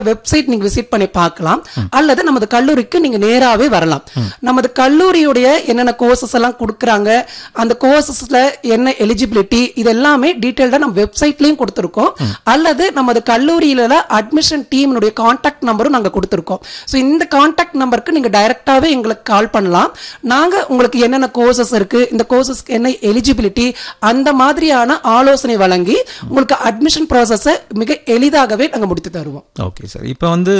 Website நீங்க visit பண்ணி பார்க்கலாம் அல்லது நமது கல்லூரிக்கு நீங்க நேராவே வரலாம் நமது கல்லூரியுடைய என்னென்ன கோர்சஸ் எல்லாம் கொடுக்குறாங்க அந்த கோர்சஸ்ல என்ன எலிஜிபிலிட்டி இது எல்லாமே டீடைல்டா நம்ம வெப்சைட்லயும் கொடுத்துருக்கோம் அல்லது நமது கல்லூரியில அட்மிஷன் டீமினுடைய கான்டாக்ட் நம்பரும் நாங்க கொடுத்துருக்கோம் ஸோ இந்த கான்டாக்ட் நம்பருக்கு நீங்க டைரக்டாவே எங்களுக்கு கால் பண்ணலாம் நாங்க உங்களுக்கு என்னென்ன கோர்சஸ் இருக்கு இந்த கோர்சஸ்க்கு என்ன எலிஜிபிலிட்டி அந்த மாதிரியான ஆலோசனை வழங்கி உங்களுக்கு அட்மிஷன் ப்ராசஸை மிக எளிதாகவே நாங்க முடித்து தருவோம் ஓகே சார் இப்போ வந்து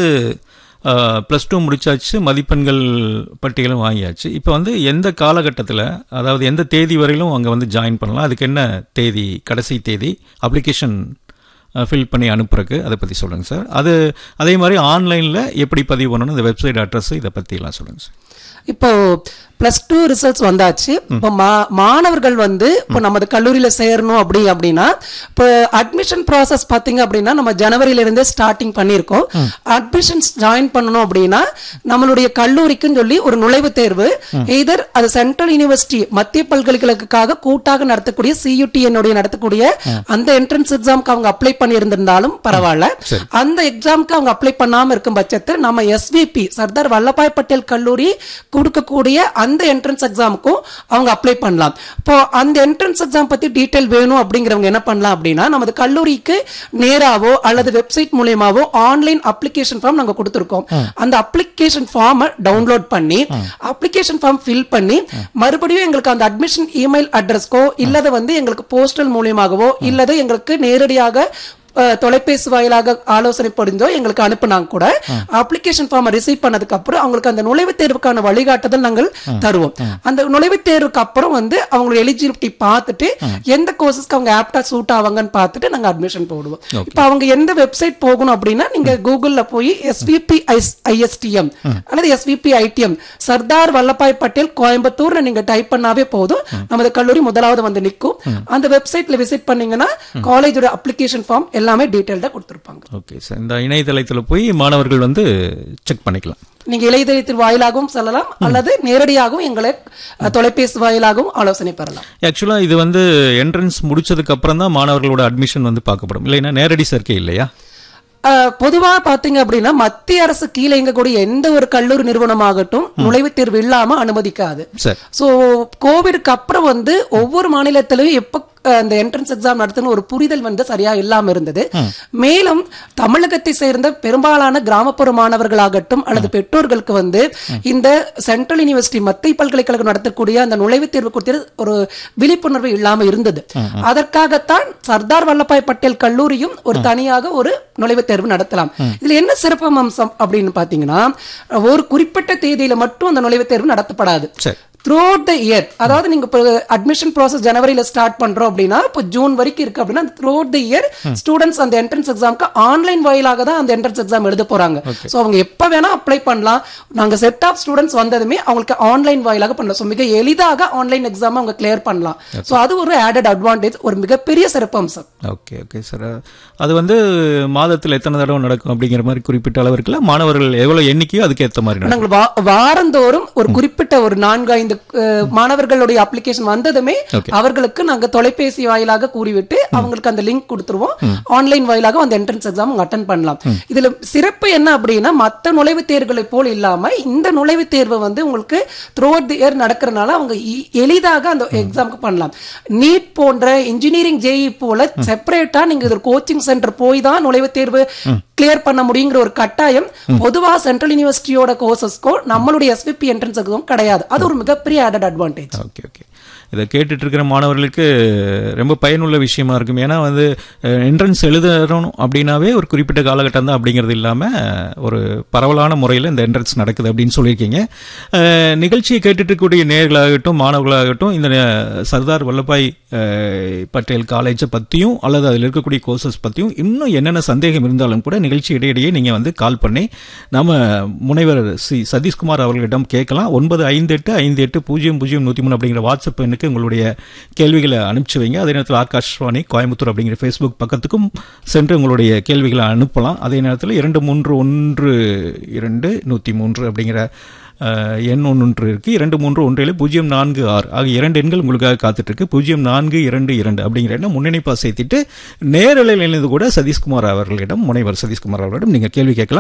ப்ளஸ் டூ முடிச்சாச்சு மதிப்பெண்கள் பட்டியலும் வாங்கியாச்சு இப்போ வந்து எந்த காலகட்டத்தில் அதாவது எந்த தேதி வரையிலும் அங்கே வந்து ஜாயின் பண்ணலாம் அதுக்கு என்ன தேதி கடைசி தேதி அப்ளிகேஷன் ஃபில் பண்ணி அனுப்புறக்கு அதை பற்றி சொல்லுங்கள் சார் அது அதே மாதிரி ஆன்லைனில் எப்படி பதிவு பண்ணணும் இந்த வெப்சைட் அட்ரஸ் இதை பற்றிலாம் சொல்லுங்கள் சார் இப்போ பிளஸ் டூ ரிசல்ட்ஸ் வந்தாச்சு இப்போ மா- மாணவர்கள் வந்து இப்போ நமது கல்லூரியில சேரணும் அப்படி அப்படின்னா இப்போ அட்மிஷன் ப்ராசஸ் பாத்தீங்க அப்படின்னா நம்ம ஜனவரியில இருந்தே ஸ்டார்டிங் பண்ணியிருக்கோம் அட்மிஷன்ஸ் ஜாயின் பண்ணணும் அப்படின்னா நம்மளுடைய கல்லூரிக்குன்னு சொல்லி ஒரு நுழைவுத் தேர்வு எய்தர் அது சென்ட்ரல் யூனிவர்சிட்டி மத்திய பல்கலைக்கழகத்துக்காக கூட்டாக நடத்தக்கூடிய சியூடிஎன் நடத்தக்கூடிய அந்த என்ட்ரன்ஸ் எக்ஸாம்க்கு அவங்க அப்ளை பண்ணியிருந்திருந்தாலும் பரவாயில்ல அந்த எக்ஸாம்க்கு அவங்க அப்ளை பண்ணாம இருக்கும் பட்சத்தில் நம்ம எஸ்விபி சர்தார் வல்லபாய் பட்டேல் கல்லூரி கொடுக்கக்கூடிய அந்த என்ட்ரன்ஸ் எக்ஸாமுக்கும் அவங்க அப்ளை பண்ணலாம் இப்போ அந்த என்ட்ரன்ஸ் எக்ஸாம் பத்தி டீடைல் வேணும் அப்படிங்கிறவங்க என்ன பண்ணலாம் அப்படின்னா நமது கல்லூரிக்கு நேராவோ அல்லது வெப்சைட் மூலியமாவோ ஆன்லைன் அப்ளிகேஷன் ஃபார்ம் நாங்க கொடுத்துருக்கோம் அந்த அப்ளிகேஷன் ஃபார்மை டவுன்லோட் பண்ணி அப்ளிகேஷன் ஃபார்ம் ஃபில் பண்ணி மறுபடியும் எங்களுக்கு அந்த அட்மிஷன் இமெயில் அட்ரஸ்க்கோ இல்லது வந்து எங்களுக்கு போஸ்டல் மூலியமாகவோ இல்லது எங்களுக்கு நேரடியாக அஹ், தொலைபேசி வாயிலாக ஆலோசனை படிந்தோ எங்களுக்கு அனுப்புனாங்க கூட அப்ளிகேஷன் ஃபார்ம் ரிசீவ் பண்ணதுக்கு அப்புறம் அவங்களுக்கு அந்த நுழைவுத் தேர்வுக்கான வழிகாட்டுதல் நாங்கள் தருவோம் அந்த நுழைவுத் தேர்வுக்கு அப்புறம் வந்து அவங்களோட எலிஜிபிலிட்டி பார்த்துட்டு எந்த கோர்சஸ்க்கு அவங்க ஆப்டா சூட் ஆவாங்கன்னு பார்த்துட்டு நாங்க அட்மிஷன் போடுவோம் இப்போ அவங்க எந்த வெப்சைட் போகணும் அப்படின்னா நீங்க கூகுள்ல போய் எஸ்விபி ஐஎஸ்டிஎம் அல்லது எஸ்விபி ஐடிஎம் சர்தார் வல்லபாய் பட்டேல் கோயம்புத்தூர்ல நீங்க டைப் பண்ணாவே போதும் நமது கல்லூரி முதலாவது வந்து நிற்கும் அந்த வெப்சைட்ல விசிட் பண்ணீங்கன்னா காலேஜோட அப்ளிகேஷன் ஃபார்ம் எல்லாமே டீடைல்டா கொடுத்துருப்பாங்க ஓகே சார் இந்த இணையதளத்தில் போய் மாணவர்கள் வந்து செக் பண்ணிக்கலாம் நீங்க இளையதளத்தின் வாயிலாகவும் செல்லலாம் அல்லது நேரடியாகவும் எங்களை அஹ், தொலைபேசி வாயிலாகவும் ஆலோசனை பெறலாம் ஆக்சுவலாக இது வந்து என்ட்ரன்ஸ் முடிச்சதுக்கு அப்புறம் தான் மாணவர்களோட அட்மிஷன் வந்து பார்க்கப்படும் இல்லைன்னா நேரடி சேர்க்கை இல்லையா அஹ், பொதுவா பாத்தீங்க அப்படின்னா மத்திய அரசு கீழே இயங்கக்கூடிய எந்த ஒரு கல்லூரி நிறுவனமாகட்டும் நுழைவுத் தேர்வு இல்லாம அனுமதிக்காது சார் சோ கோவிடுக்கு அப்புறம் வந்து ஒவ்வொரு மாநிலத்திலும் எப்ப அஹ், அந்த என்ட்ரன்ஸ் எக்ஸாம் நடத்தணும் ஒரு புரிதல் வந்து சரியா இல்லாம இருந்தது மேலும் தமிழகத்தை சேர்ந்த பெரும்பாலான கிராமப்புற மாணவர்களாகட்டும் அல்லது பெற்றோர்களுக்கு வந்து இந்த சென்ட்ரல் யூனிவர்சிட்டி மத்திய பல்கலைக்கழகம் நடத்தக்கூடிய அந்த நுழைவுத் தேர்வு குறித்து ஒரு விழிப்புணர்வு இல்லாம இருந்தது அதற்காகத்தான் சர்தார் வல்லபாய் பட்டேல் கல்லூரியும் ஒரு தனியாக ஒரு நுழைவுத் தேர்வு நடத்தலாம் இதுல என்ன சிறப்பு அம்சம் அப்படின்னு பாத்தீங்கன்னா ஒரு குறிப்பிட்ட தேதியில மட்டும் அந்த நுழைவுத் தேர்வு நடத்தப்படாது சரி த்ரூ த இயர் அதாவது நீங்க இப்போ அட்மிஷன் ப்ராசஸ் ஜனவரியில ஸ்டார்ட் பண்றோம் அப்படின்னா இப்போ ஜூன் வரைக்கும் இருக்கு அப்படின்னா த்ரூ த இயர் ஸ்டூடெண்ட்ஸ் அந்த என்ட்ரன்ஸ் எக்ஸாம்க்கு ஆன்லைன் வாயிலாக தான் அந்த என்ட்ரன்ஸ் எக்ஸாம் எழுத போறாங்க சோ அவங்க எப்ப வேணா அப்ளை பண்ணலாம் நாங்க செட் ஆஃப் ஸ்டூடெண்ட்ஸ் வந்ததுமே அவங்களுக்கு ஆன்லைன் வாயிலாக பண்ணலாம் சோ மிக எளிதாக ஆன்லைன் எக்ஸாம் அவங்க கிளியர் பண்ணலாம் சோ அது ஒரு ஆடட் அட்வான்டேஜ் ஒரு மிகப்பெரிய சிறப்பம்சம் ஓகே ஓகே சார் அது வந்து மாதத்தில் எத்தனை தடவை நடக்கும் அப்படிங்கிற மாதிரி குறிப்பிட்ட அளவு இருக்குல்ல மாணவர்கள் எவ்வளவு எண்ணிக்கையோ அதுக்கு ஏற்ற மாதிரி நடக்கும் நாங்கள் வா- வாரந்தோறும் ஒரு குறிப்பிட்ட ஒரு நான்கு ஐந்து அஹ், மாணவர்களுடைய அப்ளிகேஷன் வந்ததுமே Okay. அவர்களுக்கு நாங்க தொலைபேசி வாயிலாக கூறிவிட்டு அவங்களுக்கு அந்த லிங்க் கொடுத்துருவோம் ஆன்லைன் வாயிலாக அந்த என்ட்ரன்ஸ் எக்ஸாம் அவங்க அட்டன் பண்ணலாம் இதுல சிறப்பு என்ன அப்படின்னா மத்த நுழைவுத் தேர்வுகளை போல் இல்லாம இந்த நுழைவுத் தேர்வு வந்து உங்களுக்கு த்ரூ தி இயர் நடக்கிறதுனால அவங்க இ- எளிதாக அந்த எக்ஸாமுக்கு பண்ணலாம் நீட் போன்ற இன்ஜினியரிங் ஜேஇ போல செப்பரேட்டா நீங்க இது கோச்சிங் சென்டர் போய் தான் நுழைவுத் தேர்வு கிளியர் பண்ண முடியுங்கிற ஒரு கட்டாயம் பொதுவா சென்ட்ரல் யூனிவர்சிட்டியோட கோர்சஸ்க்கோ நம்மளுடைய எஸ்விபி என்ட்ரன்ஸ் எக்ஸாம் கிடையாது அது ஒரு மிகப்பெரிய ஆடட் அட்வான்டேஜ் ஓகே ஓகே இதை கேட்டுட்டு இருக்கிற மாணவர்களுக்கு ரொம்ப பயனுள்ள விஷயமா இருக்கும் ஏன்னா வந்து என்ட்ரன்ஸ் எழுதணும் அப்படின்னாவே ஒரு குறிப்பிட்ட காலகட்டம் தான் அப்படிங்கிறது இல்லாமல் ஒரு பரவலான முறையில் இந்த என்ட்ரன்ஸ் நடக்குது அப்படின்னு சொல்லியிருக்கீங்க அஹ், நிகழ்ச்சியை கேட்டுட்டு இருக்கக்கூடிய நேர்களாகட்டும் மாணவர்களாகட்டும் இந்த அஹ், சர்தார் வல்லபாய் அஹ், பட்டேல் காலேஜை பற்றியும் அல்லது அதில் இருக்கக்கூடிய கோர்சஸ் பற்றியும் இன்னும் என்னென்ன சந்தேகம் இருந்தாலும் கூட நிகழ்ச்சி இடையிடையே நீங்கள் வந்து கால் பண்ணி நம்ம முனைவர் சி சதீஷ்குமார் அவர்களிடம் கேட்கலாம் ஒன்பது ஐந்து எட்டு ஐந்து எட்டு பூஜ்ஜியம் பூஜ்ஜியம் நூற்றி மூணு அப்படிங்கிற வாட்ஸ்அப் எண்ணுக்கு உங்களுடைய கேள்விகளை அனுப்பிச்சு வைங்க அதே நேரத்தில் ஆகாஷ்வாணி கோயம்புத்தூர் அப்படிங்கிற ஃபேஸ்புக் பக்கத்துக்கும் சென்று உங்களுடைய கேள்விகளை அனுப்பலாம் அதே நேரத்தில் இரண்டு மூன்று ஒன்று இரண்டு நூற்றி மூன்று அப்படிங்கிற அஹ், எண் ஒன்று இருக்கு இரண்டு மூன்று ஒன்று ஏழு பூஜ்ஜியம் நான்கு ஆறு ஆகிய இரண்டு எண்கள் உங்களுக்காக காத்துட்டு இருக்கு பூஜ்ஜியம் நான்கு இரண்டு இரண்டு அப்படிங்கிற எண்ணம் முன்னணிப்பா சேர்த்திட்டு நேரலையில் இணைந்து கூட சதீஷ்குமார் அவர்களிடம் முனைவர் சதீஷ்குமார் அவர்களிடம் நீங்க கேள்வி கேட்கலாம்